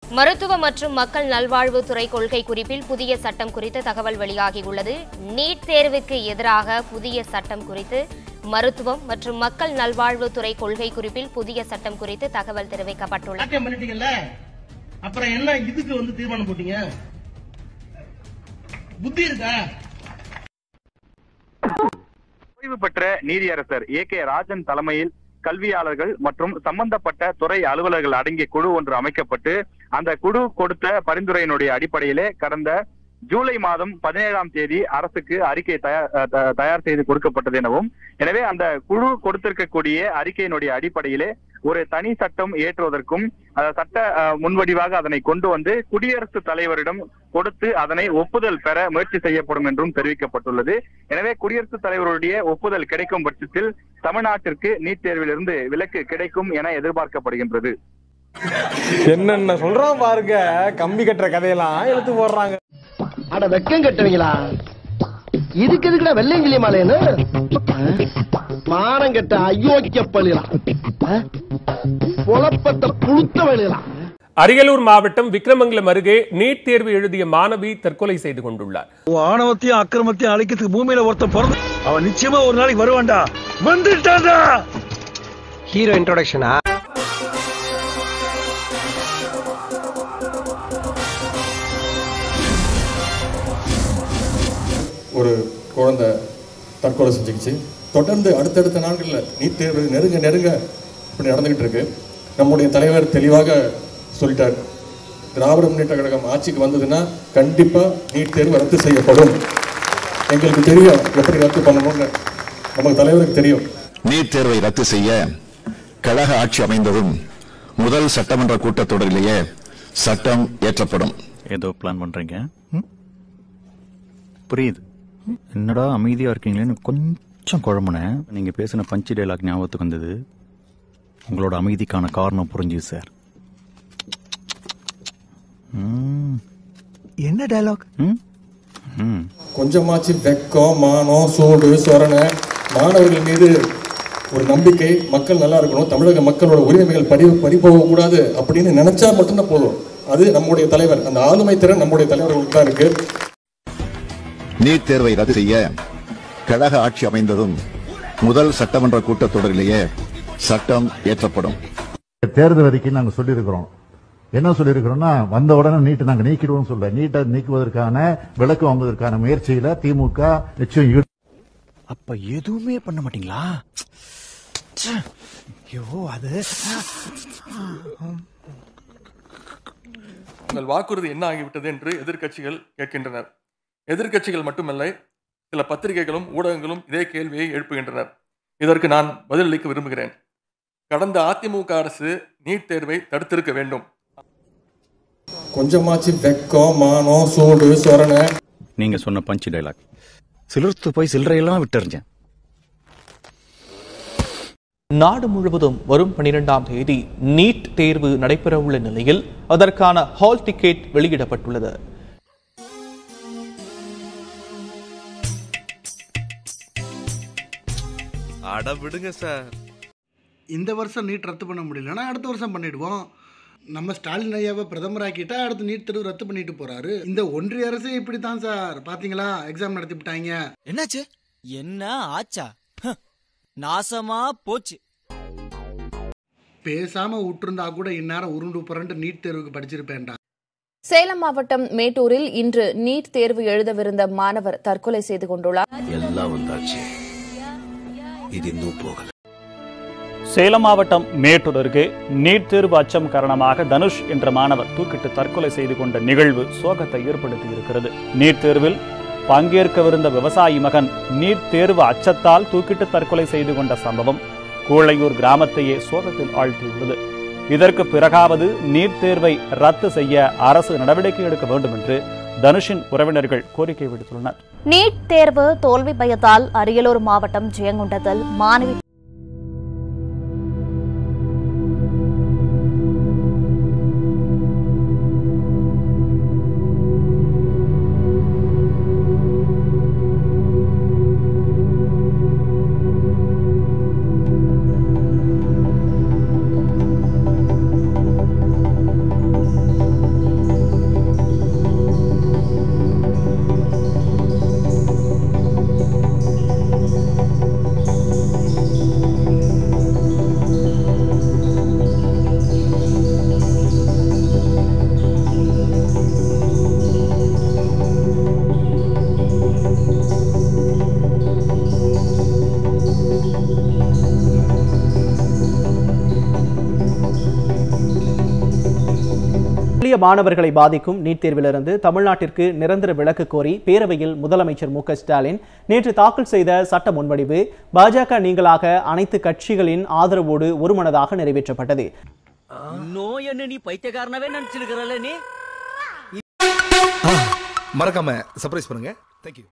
மருத்துவ மற்றும் மக்கள் நல்வாழ்வுத்துறை கொள்கை குறிப்பில் புதிய சட்டம் குறித்து தகவல் வெளியாகியுள்ளது நீட் தேர்வுக்கு எதிராக புதிய சட்டம் குறித்து மருத்துவம் மற்றும் மக்கள் நல்வாழ்வுத்துறை கொள்கை குறிப்பில் புதிய சட்டம் குறித்து தகவல் தெரிவிக்கப்பட்டுள்ளது நாட்டியம் பண்ணிட்டீங்கல்ல அப்புறம் என்ன இதுக்கு வந்து தீர்மானம் போட்டீங்க புத்தி இருக்கா ஓய்வு பெற்ற நீதியரசர் ஏ கே ராஜன் தலைமையில் கல்வியாளர்கள் மற்றும் சம்பந்தப்பட்ட துறை அலுவலர்கள் அடங்கிய குழு ஒன்று அமைக்கப்பட்டு அந்த குழு கொடுத்த பரிந்துரையினுடைய அடிப்படையிலே கடந்த ஜூலை மாதம் பதினேழாம் தேதி அரசுக்கு அறிக்கை தயார் அஹ் த- தயார் செய்து கொடுக்கப்பட்டது எனவும் எனவே அந்த குழு கொடுத்திருக்கக்கூடிய அறிக்கையினுடைய அடிப்படையிலே ஒரு தனி சட்டம் ஏற்றுவதற்கும் அந்த சட்ட அஹ், முன்வடிவாக அதனை கொண்டு வந்து குடியரசுத் தலைவரிடம் கொடுத்து அதனை ஒப்புதல் பெற முயற்சி செய்யப்படும் என்றும் தெரிவிக்கப்பட்டுள்ளது எனவே குடியரசுத் தலைவருடைய ஒப்புதல் கிடைக்கும் பட்சத்தில் தமிழ்நாட்டிற்கு நீட் தேர்விலிருந்து விலக்கு கிடைக்கும் என எதிர்பார்க்கப்படுகின்றது என்னென்ன சொல்றான் பாருங்க கம்பி கட்டுற கதையெல்லாம் இழுத்து போடுறாங்க அட வெக்கம் கட்டுவீங்களா இதுக்கு எதுக்குடா வெள்ளையங்கிலி மாலையன்னு மானம் கட்ட அயோக்கிய பள்ளிலாம் புலப்பட்ட புழுத்த வழியலாம் அரியலூர் மாவட்டம் விக்கிரமங்கலம் அருகே நீட் தேர்வு எழுதிய மாணவி தற்கொலை செய்து கொண்டுள்ளார் ஆணவத்தையும் அக்கிரமத்தையும் அழிக்கிறதுக்கு பூமியில ஒருத்தன் பிறந்த அவன் நிச்சயமா ஒரு நாளைக்கு வருவான்டா வந்துட்டான்டா ஹீரோ இன்ட்ரோடக்ஷனா ஒரு குழந்தை தற்கொலை செஞ்சுக்கிச்சு தொடர்ந்து அடுத்தடுத்த நாட்களில் நீட் தேர்வு நெருங்க நெருங்க இப்படி நடந்துகிட்டு இருக்கு நம்முடைய தலைவர் தெளிவாக சொல்லிட்டார் திராவிட முன்னேற்ற கழகம் ஆட்சிக்கு வந்ததுன்னா கண்டிப்பா நீட் தேர்வு ரத்து செய்யப்படும் எங்களுக்கு தெரியும் எப்படி ரத்து பண்ணணும்னு நமக்கு தலைவருக்கு தெரியும் நீட் தேர்வை ரத்து செய்ய கழக ஆட்சி அமைந்ததும் முதல் சட்டமன்ற கூட்டத்தொடரிலேயே சட்டம் இயற்றப்படும் ஏதோ பிளான் பண்றீங்க ம்? புரியுது என்னடா அமைதியா இருக்கீங்களேன்னு கொஞ்சம் குழம்புனேன் நீங்க பேசின பஞ்சு டைலாக் ஞாபகத்துக்கு வந்தது உங்களோட அமைதிக்கான காரணம் புரிஞ்சுது சார் ம். என்ன டயலாக் ம்? ம். கொஞ்சமாச்சு வெக்கம் மானம் சூடு சொரணை மாணவர்கள் மீது ஒரு நம்பிக்கை மக்கள் நல்லா இருக்கணும் தமிழக மக்களோட உரிமைகள் பறி பறி போகக்கூடாது அப்படின்னு நினைச்சா மட்டும்தான் போதும் அது நம்முடைய தலைவர் அந்த ஆளுமை திறன் நம்முடைய தலைவர்களுக்கு தான் இருக்கு நீட் தேர்வை ரத்து செய்ய கழக ஆட்சி அமைந்ததும் முதல் சட்டமன்ற கூட்டத்தொடரிலேயே சட்டம் இயற்றப்படும் தேர்தல் அறிக்கை நாங்க சொல்லியிருக்கிறோம் என்ன சொல்லியிருக்கிறோம்னா வந்த உடனே நீட்டை நாங்க நீக்கிடுவோம் சொல்ல நீட்டை நீக்குவதற்கான விலக்கு வாங்குவதற்கான முயற்சியில திமுக நிச்சயம் ஈடு- அப்ப எதுவுமே பண்ண மாட்டீங்களா ச்சே. ஐயோ அது உங்கள் வாக்குறுதி என்ன ஆகிவிட்டது என்று எதிர்க்கட்சிகள் கேட்கின்றனர் எதிர்க்கட்சிகள் மட்டுமல்ல சில பத்திரிகைகளும் ஊடகங்களும் இதே கேள்வியை எழுப்புகின்றனர் இதற்கு நான் பதிலளிக்க விரும்புகிறேன் கடந்த அதிமுக அரசு நீட் தேர்வை தடுத்திருக்க வேண்டும் கொஞ்சமாச்சு வெக்கம் மானம் சூடு சொரணை நீங்க சொன்ன பஞ்சு டைலாக் சிலிர்த்து போய் சில்லறையெல்லாம் விட்டுறிஞ்சேன் நாடு முழுவதும் வரும் பனிரெண்டாம் தேதி நீட் தேர்வு நடைபெறவுள்ள நிலையில் அதற்கான ஹால் டிக்கெட் வெளியிடப்பட்டுள்ளது அட விடுங்க சார் இந்த வருஷம் நீட் ரத்து பண்ண முடியலன்னா அடுத்த வருஷம் பண்ணிடுவோம் நம்ம ஸ்டாலின் ஐயாவை பிரதமராக்கிட்டா அடுத்து நீட் தேர்வு ரத்து பண்ணிட்டு போறாரு இந்த ஒன்றிய அரசு இப்படி தான் சார் பாத்தீங்களா எக்ஸாம் நடத்தி விட்டாங்க என்னாச்சு என்ன ஆச்சா ஹ், நாசமா போச்சு பேசாம விட்டுருந்தா கூட இந்நேரம் உருண்டு புரண்டு நீட் தேர்வுக்கு படிச்சிருப்பேன்டா சேலம் மாவட்டம் மேட்டூரில் இன்று நீட் தேர்வு எழுதவிருந்த மாணவர் தற்கொலை செய்து கொண்டுள்ளார் எல்லாம் வந்தாச்சு இது இன்னும் போகல சேலம் மாவட்டம் மேட்டூர் அருகே நீட் தேர்வு அச்சம் காரணமாக தனுஷ் என்ற மாணவர் தூக்கிட்டு தற்கொலை செய்து கொண்ட நிகழ்வு சோகத்தை ஏற்படுத்தி இருக்கிறது நீட் தேர்வில் பங்கேற்கவிருந்த விவசாயி மகன் நீட் தேர்வு அச்சத்தால் தூக்கிட்டு தற்கொலை செய்து கொண்ட சம்பவம் கூழையூர் கிராமத்தையே சோகத்தில் ஆழ்த்தியுள்ளது இதற்கு பிறகாவது நீட் தேர்வை ரத்து செய்ய அரசு நடவடிக்கை எடுக்க வேண்டும் என்று தனுஷின் உறவினர்கள் கோரிக்கை விடுத்துள்ளனர் நீட் தேர்வு தோல்வி பயத்தால் அரியலூர் மாவட்டம் ஜெயங்கொண்டத்தில் மாணவி மாணவர்களை பாதிக்கும் நீட் தேர்விலிருந்து தமிழ்நாட்டிற்கு நிரந்தர விலக்கு கோரி பேரவையில் முதலமைச்சர் மு க ஸ்டாலின் நேற்று தாக்கல் செய்த சட்ட முன்வடிவு பாஜக நீங்களாக அனைத்து கட்சிகளின் ஆதரவோடு ஒருமனதாக நிறைவேற்றப்பட்டது இன்னும் என்ன நீ பைத்தியக்காரனவே நினைச்சிருக்கிறல்ல நீ மறக்காம சர்ப்ரைஸ் பண்ணுங்க தேங்க்யூ